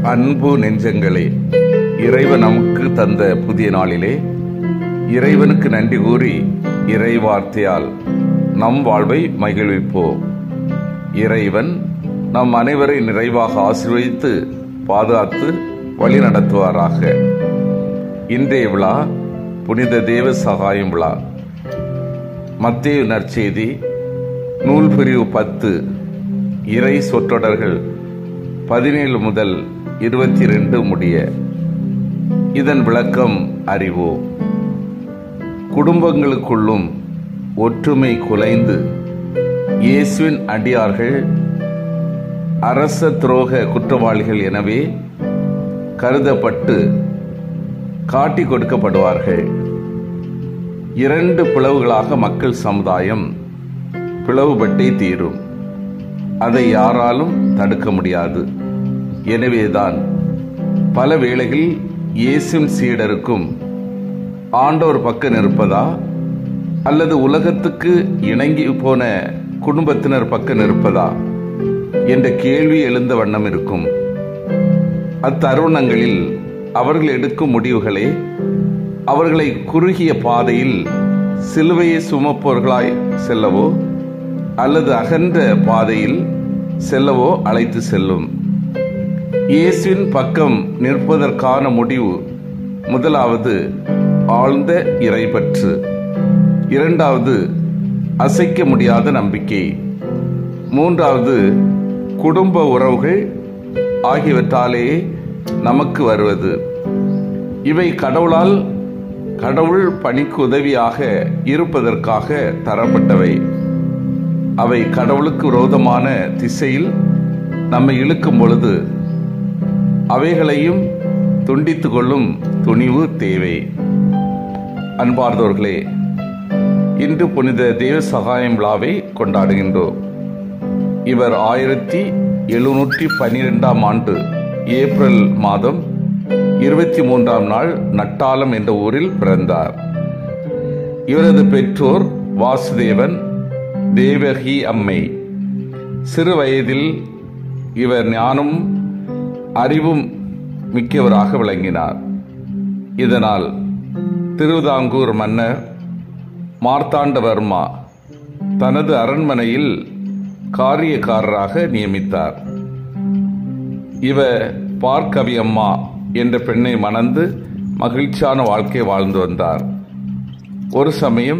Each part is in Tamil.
அன்பு நெஞ்சங்களே இறைவன் நமக்கு தந்த புதிய நாளிலே இறைவனுக்கு நன்றி கூறி இறை வார்த்தையால் நம் வாழ்வை மகிழ்விப்போம் இறைவன் நம் அனைவரை நிறைவாக ஆசீர்வதித்து பாதுகாத்து வழி நடத்துவாராக இன்றைய விழா புனித தேவ சகாயம் விழா மத்தேயு நற்செய்தி நூல் பிரிவு பத்து இறை சொற்றொடர்கள் பதினேழு முதல் இருபத்தி ரெண்டு முடிய இதன் விளக்கம் அறிவோம் குடும்பங்களுக்குள்ளும் ஒற்றுமை குலைந்து இயேசுவின் அடியார்கள் அரச துரோக குற்றவாளிகள் எனவே கருதப்பட்டு காட்டிக் கொடுக்கப்படுவார்கள் இரண்டு பிளவுகளாக மக்கள் சமுதாயம் பிளவுபட்டே தீரும் அதை யாராலும் தடுக்க முடியாது எனவேதான் பல வேளைகளில் இயேசுவின் சீடருக்கும் ஆண்டோர் பக்கம் நிற்பதா அல்லது உலகத்துக்கு இணங்கி போன குடும்பத்தினர் பக்கம் நிற்பதா என்ற கேள்வி எழுந்த வண்ணம் இருக்கும் அத்தருணங்களில் அவர்கள் எடுக்கும் முடிவுகளே அவர்களை குறுகிய பாதையில் சிலுவையை சுமப்பவர்களாய் செல்லவோ அல்லது அகன்ற பாதையில் செல்லவோ அழைத்து செல்லும் இயேசுவின் பக்கம் நிற்பதற்கான முடிவு முதலாவது ஆழ்ந்த இறைபற்று இரண்டாவது அசைக்க முடியாத நம்பிக்கை மூன்றாவது குடும்ப உறவுகள் ஆகியவற்றாலே நமக்கு வருவது இவை கடவுளால் கடவுள் பணிக்கு உதவியாக இருப்பதற்காக தரப்பட்டவை அவை கடவுளுக்கு விரோதமான திசையில் நம்மை இழுக்கும் பொழுது அவைகளையும் துண்டித்து கொள்ளும் துணிவு தேவை அன்பார்ந்தவர்களே இன்று புனித தேவ சகாயம் விழாவை கொண்டாடுகின்றோம் இவர் ஆயிரத்தி எழுநூற்றி பன்னிரெண்டாம் ஆண்டு ஏப்ரல் மாதம் இருபத்தி மூன்றாம் நாள் நட்டாலம் என்ற ஊரில் பிறந்தார் இவரது பெற்றோர் வாசுதேவன் தேவகி அம்மை சிறு வயதில் இவர் ஞானம் அறிவும் மிக்கவராக விளங்கினார் இதனால் திருவிதாங்கூர் மன்னர் மார்த்தாண்டவர்மா தனது அரண்மனையில் காரியக்காரராக நியமித்தார் இவர் பார்க்கவி அம்மா என்ற பெண்ணை மணந்து மகிழ்ச்சியான வாழ்க்கை வாழ்ந்து வந்தார் ஒரு சமயம்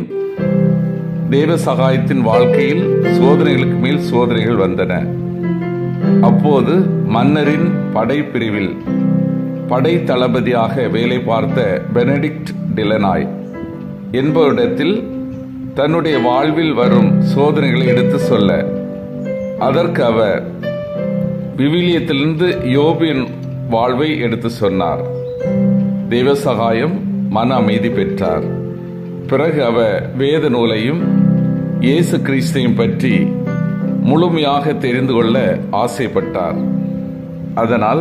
தேவ சகாயத்தின் வாழ்க்கையில் சோதனைகளுக்கு மேல் சோதனைகள் வந்தன அப்போது மன்னரின் படைப்பிரிவில் படை தளபதியாக வேலை பார்த்த பெனடிக்ட் டிலனாய் என்பவரிடத்தில் தன்னுடைய வாழ்வில் வரும் சோதனைகளை எடுத்து சொல்ல அதற்கு அவர் விவிலியத்திலிருந்து யோபின் வாழ்வை எடுத்து சொன்னார் தெய்வ சகாயம் மன அமைதி பெற்றார் பிறகு அவர் வேத நூலையும் இயேசு கிறிஸ்தையும் பற்றி முழுமையாக தெரிந்து கொள்ள ஆசைப்பட்டார் அதனால்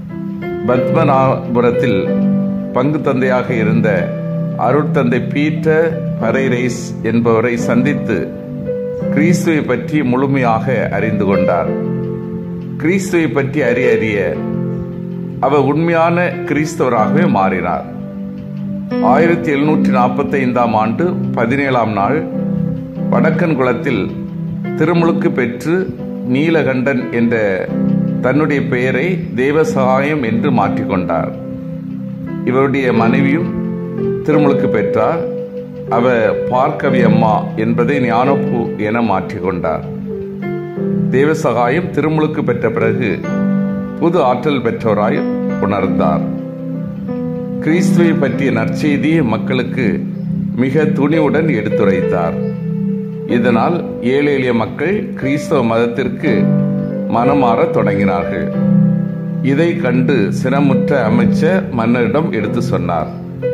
பத்மநாபுரத்தில் பங்கு தந்தையாக இருந்த அருட்தந்தை பீட்டர் பரைரைஸ் என்பவரை சந்தித்து கிறிஸ்துவை பற்றி முழுமையாக அறிந்து கொண்டார் கிறிஸ்துவை பற்றி அறிய அறிய அவர் உண்மையான கிறிஸ்தவராகவே மாறினார் ஆயிரத்தி எழுநூற்றி நாற்பத்தி ஐந்தாம் ஆண்டு பதினேழாம் நாள் வடக்கன் குளத்தில் திருமுழுக்கு பெற்று நீலகண்டன் என்ற தன்னுடைய பெயரை தேவசகாயம் என்று மாற்றிக்கொண்டார் இவருடைய மனைவியும் திருமுழுக்கு பெற்றார் அவர் பார்க்கவி அம்மா என்பதை ஞானப்பூ என மாற்றிக்கொண்டார் தேவசகாயம் திருமுழுக்கு பெற்ற பிறகு புது ஆற்றல் பெற்றவராய் உணர்ந்தார் கிறிஸ்துவை பற்றிய நற்செய்தியை மக்களுக்கு மிக துணிவுடன் எடுத்துரைத்தார் இதனால் ஏழை எளிய மக்கள் கிறிஸ்தவ மதத்திற்கு மனமாற தொடங்கினார்கள் இதை கண்டு சினமுற்ற அமைச்சர் மன்னரிடம் எடுத்து சொன்னார்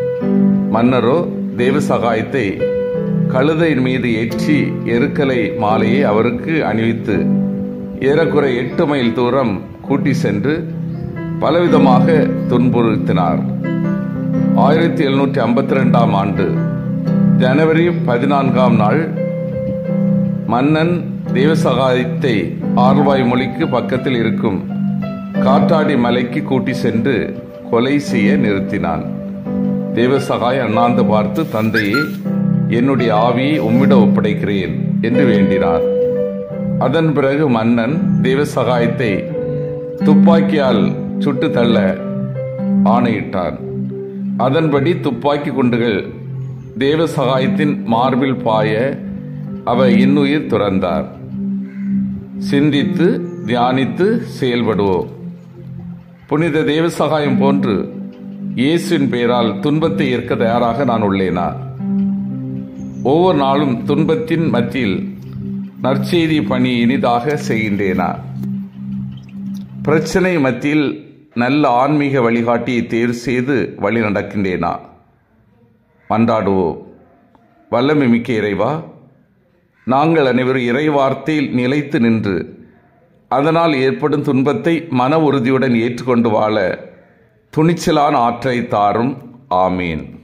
மன்னரோ தேவ சகாயத்தை கழுதையின் மீது ஏற்றி எருக்கலை மாலையை அவருக்கு அணிவித்து ஏறக்குறை எட்டு மைல் தூரம் கூட்டி சென்று பலவிதமாக துன்புறுத்தினார் ஆயிரத்தி எழுநூற்றி ஐம்பத்தி ரெண்டாம் ஆண்டு ஜனவரி பதினான்காம் நாள் மன்னன் தேவசகாயத்தை ஆர்வாய் மொழிக்கு பக்கத்தில் இருக்கும் காற்றாடி மலைக்கு கூட்டி சென்று கொலை செய்ய நிறுத்தினான் தேவசகாய் அண்ணாந்து பார்த்து தந்தையே என்னுடைய ஆவியை உம்மிட ஒப்படைக்கிறேன் என்று வேண்டினார் அதன் பிறகு மன்னன் தேவசகாயத்தை துப்பாக்கியால் சுட்டு தள்ள ஆணையிட்டான் அதன்படி துப்பாக்கி குண்டுகள் தேவசகாயத்தின் மார்பில் பாய அவர் இன்னுயிர் துறந்தார் சிந்தித்து தியானித்து செயல்படுவோம் புனித தேவசகாயம் போன்று இயேசுவின் பெயரால் துன்பத்தை ஏற்க தயாராக நான் உள்ளேனா ஒவ்வொரு நாளும் துன்பத்தின் மத்தியில் நற்செய்தி பணி இனிதாக செய்கின்றேனா பிரச்சனை மத்தியில் நல்ல ஆன்மீக வழிகாட்டியை தேர்வு செய்து வழி நடக்கின்றேனா மன்றாடுவோம் வல்லமை மிக்க இறைவா நாங்கள் அனைவரும் இறை வார்த்தையில் நிலைத்து நின்று அதனால் ஏற்படும் துன்பத்தை மன உறுதியுடன் ஏற்றுக்கொண்டு வாழ துணிச்சலான ஆற்றை தாரும் ஆமீன்